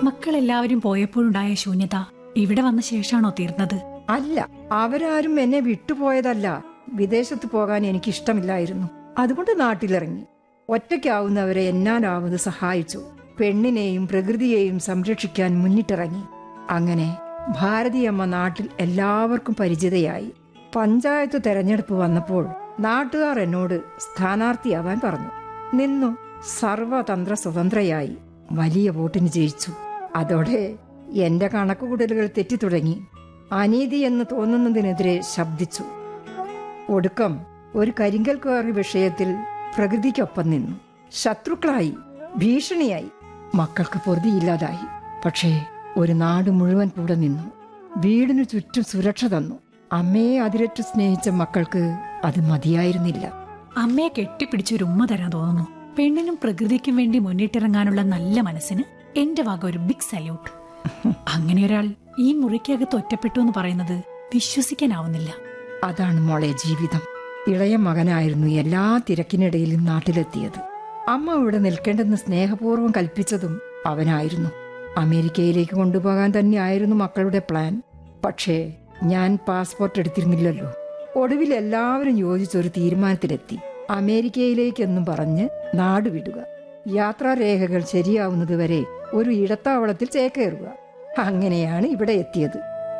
മക്കളെല്ലാവരും പോയപ്പോഴുണ്ടായ ശൂന്യത ഇവിടെ വന്ന ശേഷാണോ തീർന്നത് അല്ല അവരാരും എന്നെ വിട്ടുപോയതല്ല വിദേശത്ത് പോകാൻ എനിക്ക് ഇഷ്ടമില്ലായിരുന്നു അതുകൊണ്ട് നാട്ടിലിറങ്ങി ഒറ്റയ്ക്കാവുന്നവരെ എന്നാലാവുന്നത് സഹായിച്ചു പെണ്ണിനെയും പ്രകൃതിയെയും സംരക്ഷിക്കാൻ മുന്നിട്ടിറങ്ങി അങ്ങനെ ഭാരതിയമ്മ നാട്ടിൽ എല്ലാവർക്കും പരിചിതയായി പഞ്ചായത്ത് തെരഞ്ഞെടുപ്പ് വന്നപ്പോൾ നാട്ടുകാർ എന്നോട് സ്ഥാനാർത്ഥിയാവാൻ പറഞ്ഞു നിന്നു സർവതന്ത്ര സ്വതന്ത്രയായി വലിയ വോട്ടിന് ജയിച്ചു അതോടെ എന്റെ കണക്കുകൂടലുകൾ തെറ്റിത്തുടങ്ങി അനീതി എന്ന് തോന്നുന്നതിനെതിരെ ശബ്ദിച്ചു ഒടുക്കം ഒരു കരിങ്കൽക്കാരി വിഷയത്തിൽ പ്രകൃതിക്കൊപ്പം നിന്നു ശത്രുക്കളായി ഭീഷണിയായി മക്കൾക്ക് പൊറുതിയില്ലാതായി പക്ഷേ ഒരു നാട് മുഴുവൻ കൂടെ നിന്നു വീടിനു ചുറ്റും സുരക്ഷ തന്നു അമ്മയെ അതിരറ്റ് സ്നേഹിച്ച മക്കൾക്ക് അത് മതിയായിരുന്നില്ല അമ്മയെ കെട്ടിപ്പിടിച്ചൊരു ഉമ്മ തരാൻ തോന്നുന്നു പെണ്ണിനും പ്രകൃതിക്കും വേണ്ടി മുന്നിട്ടിറങ്ങാനുള്ള നല്ല മനസ്സിന് എന്റെ വക ഒരു ബിഗ് സല്യൂട്ട് അങ്ങനെ ഒരാൾ ഈ മുറിക്കകത്ത് ഒറ്റപ്പെട്ടു എന്ന് പറയുന്നത് വിശ്വസിക്കാനാവുന്നില്ല അതാണ് മോളെ ജീവിതം ഇളയ മകനായിരുന്നു എല്ലാ തിരക്കിനിടയിലും നാട്ടിലെത്തിയത് അമ്മ ഇവിടെ നിൽക്കേണ്ടെന്ന് സ്നേഹപൂർവ്വം കൽപ്പിച്ചതും അവനായിരുന്നു അമേരിക്കയിലേക്ക് കൊണ്ടുപോകാൻ തന്നെയായിരുന്നു മക്കളുടെ പ്ലാൻ പക്ഷേ ഞാൻ പാസ്പോർട്ട് എടുത്തിരുന്നില്ലല്ലോ ഒടുവിൽ എല്ലാവരും യോജിച്ചൊരു തീരുമാനത്തിലെത്തി അമേരിക്കയിലേക്കെന്നും പറഞ്ഞ് നാട് വിടുക യാത്രാരേഖകൾ ശരിയാവുന്നതുവരെ ഒരു ഇടത്താവളത്തിൽ ചേക്കേറുക അങ്ങനെയാണ് ഇവിടെ എത്തിയത്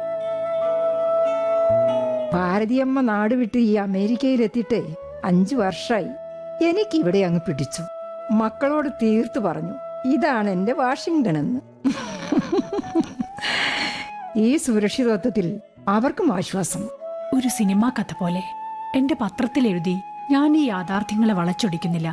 ഭാരതിയമ്മ നാട് വിട്ട് ഈ അമേരിക്കയിലെത്തിയിട്ട് അഞ്ചു വർഷമായി എനിക്കിവിടെ അങ്ങ് പിടിച്ചു മക്കളോട് തീർത്തു പറഞ്ഞു ഇതാണ് എന്റെ വാഷിങ്ടൺ എന്ന് ഈ സുരക്ഷിതത്വത്തിൽ അവർക്കും ആശ്വാസം ഒരു സിനിമാ കഥ പോലെ എന്റെ പത്രത്തിൽ എഴുതി ഞാൻ ഈ യാഥാർത്ഥ്യങ്ങളെ വളച്ചൊടിക്കുന്നില്ല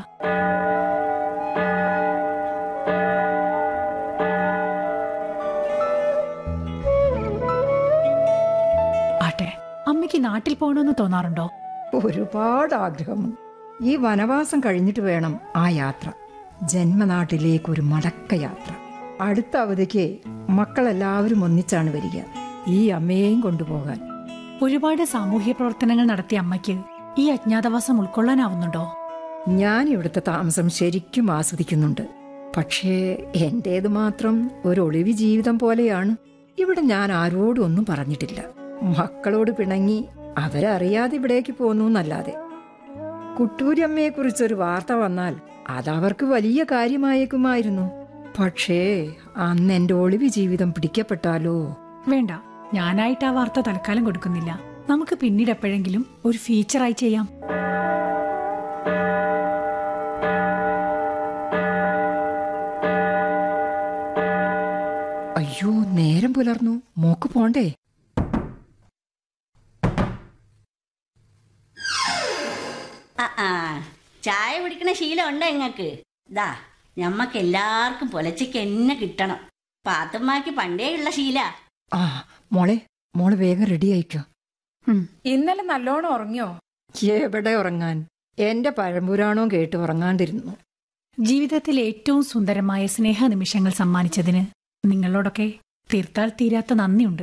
ആട്ടെ അമ്മയ്ക്ക് നാട്ടിൽ പോകണമെന്ന് തോന്നാറുണ്ടോ ഒരുപാട് ആഗ്രഹമുണ്ട് ഈ വനവാസം കഴിഞ്ഞിട്ട് വേണം ആ യാത്ര ജന്മനാട്ടിലേക്ക് ഒരു മടക്ക യാത്ര അടുത്ത അവധിക്ക് മക്കളെല്ലാവരും ഒന്നിച്ചാണ് വരിക ഈ അമ്മയെയും കൊണ്ടുപോകാൻ ഒരുപാട് സാമൂഹ്യ പ്രവർത്തനങ്ങൾ നടത്തിയ അമ്മയ്ക്ക് ഈ അജ്ഞാതവാസം ഉൾക്കൊള്ളാനാവുന്നുണ്ടോ ഞാൻ ഇവിടുത്തെ താമസം ശരിക്കും ആസ്വദിക്കുന്നുണ്ട് പക്ഷേ എന്റേത് മാത്രം ഒരു ഒളിവി ജീവിതം പോലെയാണ് ഇവിടെ ഞാൻ ആരോടും ഒന്നും പറഞ്ഞിട്ടില്ല മക്കളോട് പിണങ്ങി അവരറിയാതെ ഇവിടേക്ക് പോന്നു എന്നല്ലാതെ കുട്ടൂരമ്മയെ കുറിച്ചൊരു വാർത്ത വന്നാൽ അതവർക്ക് വലിയ കാര്യമായേക്കുമായിരുന്നു പക്ഷേ അന്ന് എന്റെ ഒളിവി ജീവിതം പിടിക്കപ്പെട്ടാലോ വേണ്ട ഞാനായിട്ട് ആ വാർത്ത തൽക്കാലം കൊടുക്കുന്നില്ല നമുക്ക് പിന്നീട് എപ്പോഴെങ്കിലും ഒരു ഫീച്ചറായി ചെയ്യാം അയ്യോ നേരം പുലർന്നു മോക്ക് പോണ്ടേ ആ ആ ചായ കുടിക്കണ ശീലം ഉണ്ടോ നിങ്ങക്ക് ദാ ഞമ്മക്ക് എല്ലാവർക്കും പുലച്ചയ്ക്ക് എന്നെ കിട്ടണം പാത്തമ്മക്ക് പണ്ടേ ഉള്ള ശീല ആ മോളെ മോള് വേഗം റെഡി ആയിക്കോ ഇന്നലെ നല്ലോണം ഉറങ്ങിയോ എവിടെ ഉറങ്ങാൻ എന്റെ പഴംപുരാണവും കേട്ട് ഉറങ്ങാണ്ടിരുന്നു ജീവിതത്തിൽ ഏറ്റവും സുന്ദരമായ സ്നേഹ നിമിഷങ്ങൾ സമ്മാനിച്ചതിന് നിങ്ങളോടൊക്കെ തീർത്താൽ തീരാത്ത നന്ദിയുണ്ട്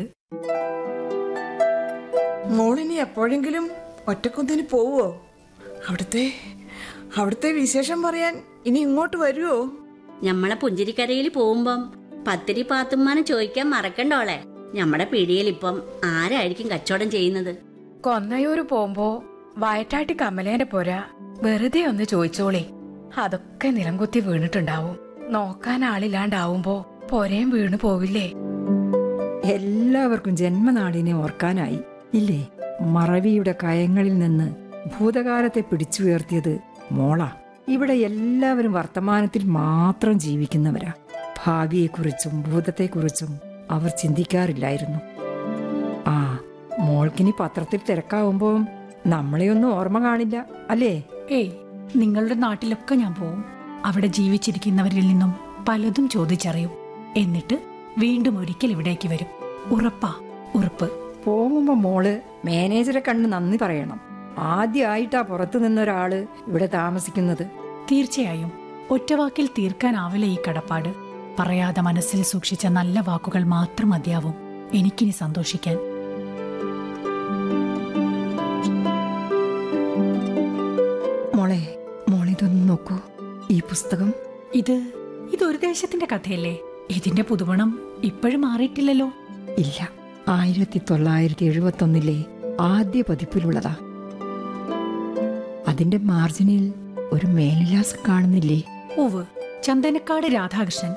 മോളിനി എപ്പോഴെങ്കിലും ഒറ്റക്കൊന്നിന് പോവോ അവിടുത്തെ അവിടുത്തെ വിശേഷം പറയാൻ ഇനി ഇങ്ങോട്ട് വരുവോ ഞമ്മളെ പുഞ്ചിരിക്കരയിൽ പോകുമ്പം പത്തിരി പാത്തുമ്മാനെ ചോദിക്കാൻ മറക്കണ്ടോളെ ഞമ്മടെ പിടിയിൽ ഇപ്പം ആരായിരിക്കും കച്ചവടം ചെയ്യുന്നത് കൊന്നയൂര് പോകുമ്പോ വയറ്റാട്ടി കമലേന്റെ പോരാ വെറുതെ ഒന്ന് ചോദിച്ചോളേ അതൊക്കെ നിലംകുത്തി വീണിട്ടുണ്ടാവും നോക്കാൻ ആളില്ലാണ്ടാവുമ്പോ പൊരയും വീണു പോവില്ലേ എല്ലാവർക്കും ജന്മനാടിനെ ഓർക്കാനായി ഇല്ലേ മറവിയുടെ കയങ്ങളിൽ നിന്ന് ഭൂതകാലത്തെ പിടിച്ചുയർത്തിയത് മോളാ ഇവിടെ എല്ലാവരും വർത്തമാനത്തിൽ മാത്രം ജീവിക്കുന്നവരാ ഭാവിയെക്കുറിച്ചും ഭൂതത്തെക്കുറിച്ചും അവർ ചിന്തിക്കാറില്ലായിരുന്നു ആ മോൾക്കിനി പത്രത്തിൽ തിരക്കാവുമ്പോ നമ്മളെയൊന്നും ഓർമ്മ കാണില്ല അല്ലേ ഏയ് നിങ്ങളുടെ നാട്ടിലൊക്കെ ഞാൻ പോവും അവിടെ ജീവിച്ചിരിക്കുന്നവരിൽ നിന്നും പലതും ചോദിച്ചറിയും എന്നിട്ട് വീണ്ടും ഒരിക്കൽ ഇവിടേക്ക് വരും ഉറപ്പാ ഉറപ്പ് പോകുമ്പോ മോള് മാനേജറെ കണ്ട് നന്ദി പറയണം ആദ്യമായിട്ടാ പുറത്തു നിന്നൊരാള് ഇവിടെ താമസിക്കുന്നത് തീർച്ചയായും ഒറ്റവാക്കിൽ തീർക്കാനാവില്ല ഈ കടപ്പാട് പറയാതെ മനസ്സിൽ സൂക്ഷിച്ച നല്ല വാക്കുകൾ മാത്രം മതിയാവും എനിക്കിനി സന്തോഷിക്കാൻ മോളെ മോളിതൊന്ന് നോക്കൂ ഈ പുസ്തകം ഇത് ഇതൊരു ദേശത്തിന്റെ കഥയല്ലേ ഇതിന്റെ പുതുമണം ഇപ്പോഴും മാറിയിട്ടില്ലല്ലോ ഇല്ല ആയിരത്തി തൊള്ളായിരത്തി എഴുപത്തൊന്നിലെ ആദ്യ പതിപ്പിലുള്ളതാ അതിന്റെ മാർജിനിൽ ഒരു മേൽവിലാസം കാണുന്നില്ലേ ഉവ് ചന്ദനക്കാട് രാധാകൃഷ്ണൻ